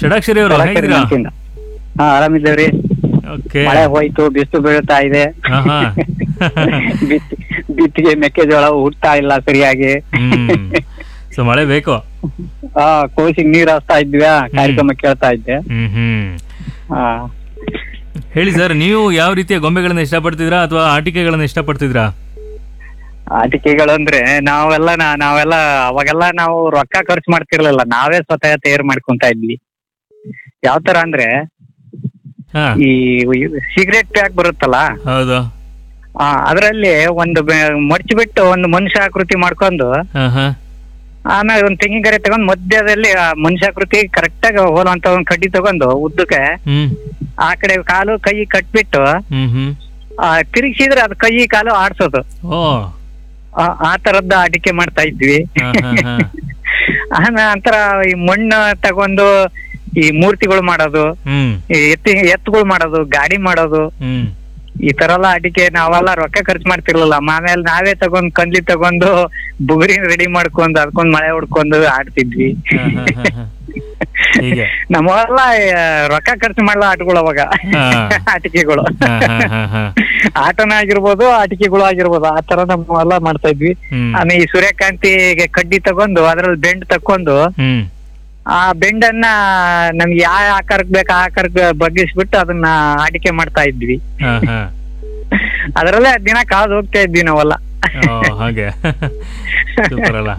ಷಡಾಕ್ಷರಿ ಅವರು ಹೇಗಿದ್ದೀರಾ ಹಾ ಆರಾಮಿದ್ದೇವ್ರಿ ಓಕೆ ಮಳೆ ಹೋಯ್ತು ಬಿಸಿಲು ಬೀಳ್ತಾ ಇದೆ ಆಹಾ. ಬಿತ್- ಬಿತ್ತಿಗೆ ಮೆಕ್ಕೆಜೋಳ ಹುಟ್ತಾ ಇಲ್ಲ ಸರಿಯಾಗಿ ಹ್ಮ್ ಸೊ ಮಳೆ ಬೇಕು ಹಾ ಕೋಸಿಗೆ ನೀರ್ ಹಾಸ್ತಾ ಇದ್ವಿ ಕಾರ್ಯಕ್ರಮ ಕೇಳ್ತಾ ಇದ್ದೆ ಹ್ಮ್ ಹ್ಮ್ ಹಾ ಹೇಳಿ ಸರ್ ನೀವು ಯಾವ ರೀತಿಯ ಗೊಂಬೆಗಳನ್ನ ಇಷ್ಟಪಡ್ತಿದ್ರಾ ಅಥವಾ ಆಟಿಕೆಗಳನ್ನ ಇಷ್ಟಪಡ್ತಿದ್ರಾ ಆಟಿಕೆಗಳು ಅಂದ್ರೆ ನಾವೆಲ್ಲ ನಾ- ನಾವೆಲ್ಲ ಅವಾಗೆಲ್ಲ ನಾವು ರೊಕ್ಕ ಖರ್ಚು ಮಾಡ್ತಿರ್ಲಿಲ್ಲ ನಾವೇ ಸ್ವತಃ ತಯಾರು ಮಾಡ್ಕೊಂತ ಇದ್ವಿ ಯಾವ ತರ ಅಂದ್ರೆ ಹಾ ಈ ಸಿಗರೇಟ್ ಪ್ಯಾಕ್ ಬರುತ್ತಲ್ಲ ಹೌದು ಆ ಅದರಲ್ಲಿ ಒಂದು ಮಡ್ಚಿಬಿಟ್ಟು ಒಂದು ಮನುಷ್ಯ ಆಕೃತಿ ಮಾಡ್ಕೊಂಡು ಹಾ ಹಾ ಆಮೇಲೆ ಒಂದು ತೆಂಗಿನಕಾಯಿ ತಗೊಂಡು ಮಧ್ಯದಲ್ಲಿ ಆ ಮನುಷ್ಯಾಕೃತಿ ಕರೆಕ್ಟ್ ಆಗಿ ಹೋಲುವಂತ ಒಂದು ಕಡ್ಡಿ ತಗೊಂಡು ಉದ್ದಕ್ಕೆ ಹ್ಮ್ ಆ ಕಡೆ ಕಾಲು ಕೈ ಕಟ್ಬಿಟ್ಟು ಹ್ಮ್ ಹ್ಮ್ ಆ ತಿರುಗಿಸಿದ್ರೆ ಅದು ಕೈ ಕಾಲು ಆಡ್ಸೋದು ಓ ಆ- ಆ ತರದ್ದು ಅಡಿಕೆ ಮಾಡ್ತಾ ಇದ್ವಿ ಹಾ ಹಾ ಹಾ ಆಮೇಲೆ ನಂತರ ಈ ಮಣ್ಣು ತಗೊಂಡು ಈ ಮೂರ್ತಿಗಳು ಮಾಡೋದು ಹ್ಮ್ ಈ ಎತ್ತಿ ಎತ್ತುಗಳು ಮಾಡೋದು ಗಾಡಿ ಮಾಡೋದು ಹ್ಮ್ ಈ ತರ ಎಲ್ಲ ಅಡಿಕೆ ನಾವೆಲ್ಲ ರೊಕ್ಕ ಖರ್ಚು ಮಾಡ್ತಿರ್ಲಿಲ್ಲ ಆಮೇಲೆ ನಾವೇ ತಗೊಂಡ್ ಕಂದ್ಲಿ ತಗೊಂಡು ಬುಗುರಿ ರೆಡಿ ಮಾಡ್ಕೊಂಡು ಅದಕ್ಕೊಂದ್ ಮಳೆ ಹೊಡ್ಕೊಂಡು ಆಡ್ತಿದ್ವಿ ಹಾ, ಹಾ, ಹಾ, ಹಾ. ಹೀಗೆ ನಮ್ಮೆಲ್ಲ ರೊಕ್ಕ ಖರ್ಚು ಮಾಡಲ್ಲ ಆಟಗಳು ಅವಾಗ ಹಾ. ಆಟಿಕೆಗಳು ಹಾ, ಹಾ, ಹಾ, ಹಾ. ಆಟನ ಆಗಿರ್ಬೋದು ಆಟಿಕೆಗಳು ಆಗಿರ್ಬೋದು ಆ ತರ ನಮ್ಮೆಲ್ಲ ಮಾಡ್ತಾ ಇದ್ವಿ ಹ್ಮ್ ಆಮೇಲೆ ಈ ಸೂರ್ಯಕಾಂತಿಗೆ ಕಡ್ಡಿ ತಗೊಂಡು ಅದ್ರಲ್ಲಿ ಬೆಂಡ್ ತಕೊಂಡು ಹ್ಮ್ ಆ ಬೆಂಡನ್ನ ನಮ್ಗೆ ಯಾವ ಆಕಾರಕ್ಕೆ ಬೇಕು ಆ ಆಕಾರಕ್ಕೆ ಬಗ್ಗಿಸ್ಬಿಟ್ಟು ಅದನ್ನ ಆಟಿಕೆ ಮಾಡ್ತಾ ಇದ್ವಿ ಹಾ ಹಾ ಅದರಲ್ಲೇ ದಿನ ಕಾದು ಹೋಗ್ತಾ ಇದ್ವಿ ನಾವೆಲ್ಲ ಓ ಹಾಗೆ ಸೂಪರ್ ಅಲ್ಲ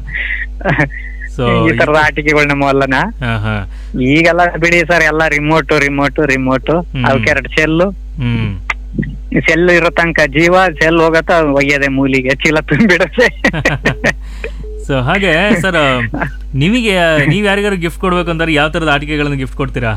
ಸೊ ಈ ತರದ ಆಟಿಕೆಗಳು ನಮ್ಮವಲ್ಲನ ಹಾ ಹಾ ಈಗೆಲ್ಲ ಬಿಡಿ ಸರ್ ಎಲ್ಲ ರಿಮೋಟ್ ರಿಮೋಟ್ ರಿಮೋಟ್ ಹ್ಮ್. ಅವಕ್ಕೆ ಎರಡು ಸೆಲ್ಲು ಹ್ಮ್ ಸೆಲ್ ಇರೋ ತನಕ ಜೀವ ಸೆಲ್ ಹೋಗತ್ತ ಒಯ್ಯದೆ ಮೂಲಿಗೆ ಚೀಲ ತುಂಬಿಡುತ್ತೆ ಸೊ ಹಾಗೆ ಸರ್ ನಿಮಗೆ ನೀವ್ ಯಾರಿಗಾರು ಗಿಫ್ಟ್ ಕೊಡ್ಬೇಕು ಅಂತಾರೆ ಯಾವ ತರದ ಆಟಿಕೆಗಳನ್ನ ಗಿಫ್ಟ್ ಕೊಡ್ತೀರಾ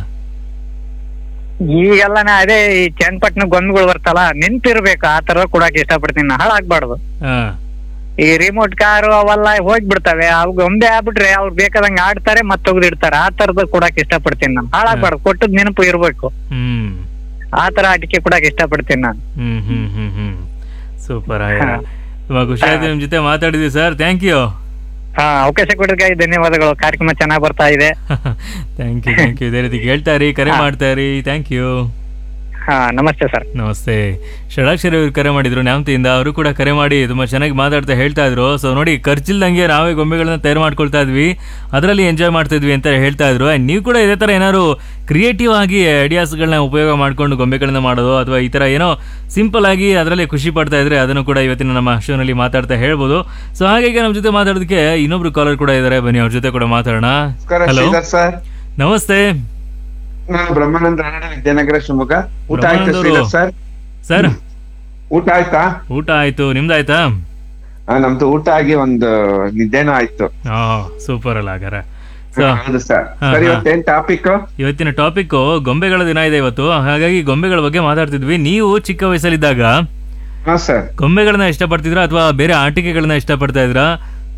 ಈಗೆಲ್ಲ ನಾ ಅದೇ ಈ ಚನ್ನಪಟ್ಟಣ ಗೊಂಬೆಗಳು ಬರ್ತಲ್ಲ ನೆನ್ಪಿರ್ಬೇಕು ಆ ತರ ಕೊಡಕ್ ಇಷ್ಟಪಡ್ತೀನಿ ನಾ ಹಾಳಾಗ್ಬಾರ್ದು ಹಾ ಈ ರಿಮೋಟ್ ಕಾರು ಅವೆಲ್ಲ ಹೋಗ್ಬಿಡ್ತವೆ ಅವ್ ಗೊಂಬೆ ಆಗ್ಬಿಟ್ರೆ ಅವ್ರು ಬೇಕಾದಂಗ ಆಡ್ತಾರೆ ಮತ್ತೆ ಇಡ್ತಾರೆ ಆ ತರದ ಕೊಡಕ್ ಇಷ್ಟಪಡ್ತೀನಿ ನಾನು ಹಾಳಾಗ್ಬಾರ್ದು ಕೊಟ್ಟದ್ ನೆನಪು ಇರ್ಬೇಕು ಹ್ಮ್ ಆ ತರ ಆಟಿಕೆ ಕೊಡಕ್ ಇಷ್ಟಪಡ್ತೀನಿ ನಾನು ಹ್ಮ್ ಹ್ಮ್ ಹ್ಮ್ ಹ್ಮ್ ಸೂಪರ್ ತುಂಬಾ ಖುಷಿ ಆಯ್ತು ನಿಮ್ ಜೊತೆ ಮಾತಾಡಿದ್ವಿ ಸರ್ ಥ್ಯಾಂಕ್ ಯು ಹಾ ಅವಕಾಶ ಕೊಡೋದಕ್ಕಾಗಿ ಧನ್ಯವಾದಗಳು ಕಾರ್ಯಕ್ರಮ ಚೆನ್ನಾಗ್ ಬರ್ತಾ ಇದೆ ಥ್ಯಾಂಕ್ ಯು ಥ್ಯಾಂಕ್ ಯು ಇದೇ ರೀತಿ ಕೇಳ್ತಾ ಇರಿ ಕರೆ ಮಾಡ್ತಾ ಇರಿ ಥ್ಯಾಂಕ್ ಯು ಹಾ ನಮಸ್ತೆ ಸರ್ ನಮಸ್ತೆ ಷಡಾಕ್ಷರಿ ಅವರು ಕರೆ ಮಾಡಿದ್ರು ನ್ಯಾಮತಿಯಿಂದ ಅವರು ಕೂಡ ಕರೆ ಮಾಡಿ ತುಂಬಾ ಚೆನ್ನಾಗಿ ಮಾತಾಡ್ತಾ ಹೇಳ್ತಾ ಇದ್ರು ಸೊ ನೋಡಿ ಖರ್ಚಿಲ್ದಂಗೆ ನಾವೇ ಗೊಂಬೆಗಳನ್ನ ತಯಾರು ಮಾಡ್ಕೊಳ್ತಾ ಇದ್ವಿ ಅದರಲ್ಲಿ ಎಂಜಾಯ್ ಮಾಡ್ತಾ ಇದ್ವಿ ಅಂತ ಹೇಳ್ತಾ ಇದ್ರು And ನೀವು ಕೂಡ ಇದೇ ತರ ಏನಾದ್ರು ಕ್ರಿಯೇಟಿವ್ ಆಗಿ ಐಡಿಯಾಸ್ಗಳನ್ನ ಉಪಯೋಗ ಮಾಡ್ಕೊಂಡು ಗೊಂಬೆಗಳನ್ನ ಮಾಡೋದು ಅಥವಾ ಈ ತರ ಏನೋ ಸಿಂಪಲ್ ಆಗಿ ಅದರಲ್ಲಿ ಖುಷಿ ಪಡ್ತಾ ಇದ್ರೆ ಅದನ್ನು ಕೂಡ ಇವತ್ತಿನ ನಮ್ಮ ಶೋನಲ್ಲಿ ಮಾತಾಡ್ತಾ ಹೇಳ್ಬೋದು ಸೊ ಹಾಗಾಗಿ ನಮ್ಮ ಜೊತೆ ಮಾತಾಡೋದಕ್ಕೆ ಇನ್ನೊಬ್ರು ಕಾಲರ್ ಕೂಡ ಇದ್ದಾರೆ ಬನ್ನಿ ಅವ್ರ ಜೊತೆ ಕೂಡ ಮಾತಾಡೋಣ ನಮಸ್ಕಾರ ಹಲೋ ಶ್ರೀಧರ್ ಸರ್ ನಮಸ್ತೆ ನಾನು ಬ್ರಹ್ಮಾನಂದ ರಾನಡೆ ವಿದ್ಯಾನಗರ ಶಿವಮೊಗ್ಗ ಊಟ ಆಯ್ತಾ ಬ್ರಹ್ಮಾನಂದರು. ಶ್ರೀಧರ್ ಸರ್ ಸರ್ ಊಟ ಆಯ್ತಾ ಊಟ ಆಯ್ತು ನಿಮ್ದಾಯ್ತಾ ಆ, ನಮ್ದು ಊಟ ಆಗಿ ಒಂದು ನಿದ್ದೆನೂ ಆಯ್ತು ಹಾ ಸೂಪರ್ ಅಲ್ಲ ಹಾಗಾರೆ ಸೊ ಹೌದು ಸರ್ ಹಾ, ಸರ್ ಹಾ. ಇವತ್ತೇನ್ ಟಾಪಿಕ್ ಇವತ್ತಿನ ಟಾಪಿಕ್ ಗೊಂಬೆಗಳ ದಿನ ಇದೆ ಇವತ್ತು ಹಾಗಾಗಿ ಗೊಂಬೆಗಳ ಬಗ್ಗೆ ಮಾತಾಡ್ತಿದ್ವಿ ನೀವು ಚಿಕ್ಕ ವಯಸ್ಸಲ್ಲಿದ್ದಾಗ ಹಾ ಸರ್ ಗೊಂಬೆಗಳನ್ನ ಇಷ್ಟಪಡ್ತಿದ್ರಾ ಅಥವಾ ಬೇರೆ ಆಟಿಕೆಗಳನ್ನ ಇಷ್ಟಪಡ್ತಾ ಇದ್ರಾ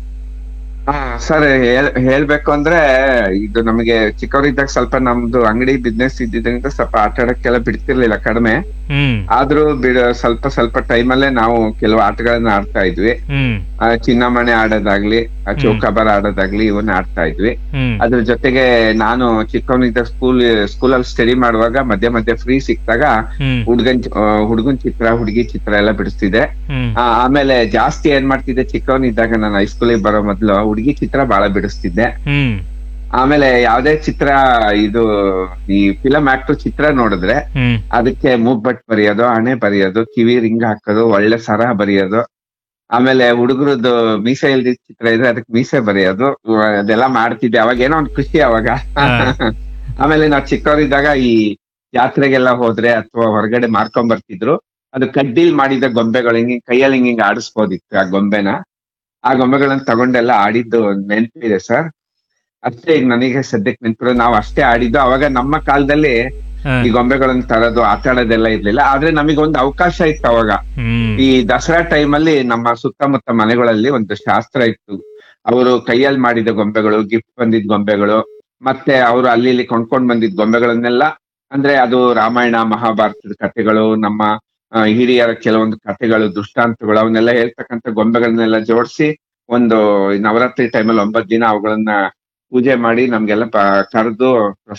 ಹಾ ಸರ್ ಹೇಳ್- ಹೇಳ್ಬೇಕು ಅಂದ್ರೆ ಇದು ನಮಗೆ ಚಿಕ್ಕವರಿದ್ದಾಗ ಸ್ವಲ್ಪ ನಮ್ದು ಅಂಗಡಿ ಬಿಸ್ನೆಸ್ ಇದ್ದಿದ್ದರಿಂದ ಸ್ವಲ್ಪ ಆಟ ಆಡಕ್ಕೆಲ್ಲ ಬಿಡ್ತಿರ್ಲಿಲ್ಲ ಕಡಿಮೆ ಹ್ಮ್ ಆದ್ರೂ ಬಿಡ ಸ್ವಲ್ಪ ಸ್ವಲ್ಪ ಟೈಮಲ್ಲೇ ನಾವು ಕೆಲವು ಆಟಗಳನ್ನ ಆಡ್ತಾ ಇದ್ವಿ ಹ್ಮ್ ಆ, ಚಿನ್ನಮಣೆ ಆಡೋದಾಗ್ಲಿ ಆ, ಚೌಕಾಬಾರ ಆಡೋದಾಗ್ಲಿ ಇವನ್ನ ಆಡ್ತಾ ಇದ್ವಿ ಹ್ಮ್ ಅದ್ರ ಜೊತೆಗೆ ನಾನು ಚಿಕ್ಕವನಿದ್ದ ಸ್ಕೂಲ್ ಸ್ಕೂಲಲ್ಲಿ ಸ್ಟಡಿ ಮಾಡುವಾಗ ಮಧ್ಯೆ ಮಧ್ಯೆ ಫ್ರೀ ಸಿಕ್ತಾಗ ಹ್ಮ್ ಹುಡ್ಗನ್ ಆ, ಹುಡ್ಗನ್ ಚಿತ್ರ ಹುಡುಗಿ ಚಿತ್ರ ಎಲ್ಲ ಬಿಡಿಸ್ತಿದ್ದೆ ಹ್ಮ್ ಆ, ಆಮೇಲೆ ಜಾಸ್ತಿ ಏನ್ ಮಾಡ್ತಿದ್ದೆ ಚಿಕ್ಕವನಿದ್ದಾಗ ನಾನು ಹೈಸ್ಕೂಲಿಗೆ ಬರೋ ಮೊದ್ಲು ಹುಡುಗಿ ಚಿತ್ರ ಬಹಳ ಬಿಡಿಸ್ತಿದ್ದೆ ಹ್ಮ್ ಆಮೇಲೆ ಯಾವ್ದೇ ಚಿತ್ರ ಇದು ಈ ಫಿಲಂ ಆಕ್ಟರ್ ಚಿತ್ರ ನೋಡಿದ್ರೆ ಹ್ಮ್ ಅದಕ್ಕೆ ಮೂಗ್ಬಟ್ ಬರೆಯೋದು ಹಣೆ ಬರೆಯೋದು ಕಿವಿ ರಿಂಗ್ ಹಾಕೋದು ಒಳ್ಳೆ ಸರ ಬರೆಯೋದು ಆಮೇಲೆ ಹುಡುಗರದ್ದು ಮೀಸೆ ಇಲ್ದಿದ್ ಚಿತ್ರ ಇದ್ರೆ ಅದಕ್ಕೆ ಮೀಸೆ ಬರೆಯೋದು ಉ- ಅದೆಲ್ಲ ಮಾಡ್ತಿದ್ದೆ ಅವಾಗ ಏನೋ ಒಂದ್ ಖುಷಿ ಅವಾಗ ಹಾ. ಆಮೇಲೆ ನಾವ್ ಚಿಕ್ಕವರಿದ್ದಾಗ ಈ ಜಾತ್ರೆಗೆಲ್ಲ ಹೋದ್ರೆ ಅಥವಾ ಹೊರಗಡೆ ಮಾರ್ಕೊಂಡ್ ಬರ್ತಿದ್ರು ಅದು ಕಡ್ಡಿಲ್ ಮಾಡಿದ ಗೊಂಬೆಗಳು ಹಿಂಗೆ ಕೈಯಲ್ಲಿ ಹಿಂಗ್ ಹಿಂಗ್ ಆಡಿಸ್ಬೋದಿತ್ತು ಆ ಗೊಂಬೆನ ಆ ಗೊಂಬೆಗಳನ್ನ ತಗೊಂಡೆಲ್ಲ ಆಡಿದ್ದು ಒಂದ್ ನೆನ್ಪಿದೆ ಸರ್ ಅಷ್ಟೇ ಈಗ ನನಗೆ ಸದ್ಯಕ್ಕೆ ನೆನ್ಪಿರೋ ನಾವು ಅಷ್ಟೇ ಆಡಿದ್ದು ಅವಾಗ ನಮ್ಮ ಕಾಲದಲ್ಲಿ ಹಾ. ಈ ಗೊಂಬೆಗಳನ್ನ ತರೋದು ಆಟ ಆಡೋದೆಲ್ಲ ಇರ್ಲಿಲ್ಲ ಆದ್ರೆ ನಮಗೊಂದು ಅವಕಾಶ ಇತ್ತು ಅವಾಗ ಹ್ಮ್ ಈ ದಸರಾ ಟೈಮಲ್ಲಿ ನಮ್ಮ ಸುತ್ತಮುತ್ತ ಮನೆಗಳಲ್ಲಿ ಒಂದು ಶಾಸ್ತ್ರ ಇತ್ತು ಅವರು ಕೈಯಲ್ಲಿ ಮಾಡಿದ ಗೊಂಬೆಗಳು ಗಿಫ್ಟ್ ಬಂದಿದ್ ಗೊಂಬೆಗಳು ಮತ್ತೆ ಅವರು ಅಲ್ಲಿ ಇಲ್ಲಿ ಕೊಂಡ್ಕೊಂಡ್ ಬಂದಿದ್ ಗೊಂಬೆಗಳನ್ನೆಲ್ಲ ಅಂದ್ರೆ ಅದು ರಾಮಾಯಣ ಮಹಾಭಾರತದ ಕಥೆಗಳು ನಮ್ಮ ಆ, ಹಿರಿಯರ ಕೆಲವೊಂದು ಕಥೆಗಳು ದೃಷ್ಟಾಂತಗಳು ಅವನ್ನೆಲ್ಲ ಹೇಳ್ತಕ್ಕಂಥ ಗೊಂಬೆಗಳನ್ನೆಲ್ಲ ಜೋಡಿಸಿ ಒಂದು ನವರಾತ್ರಿ ಟೈಮಲ್ಲಿ ಒಂಬತ್ ದಿನ ಅವುಗಳನ್ನ ಪೂಜೆ ಮಾಡಿ ನಮ್ಗೆಲ್ಲ ಕರೆದು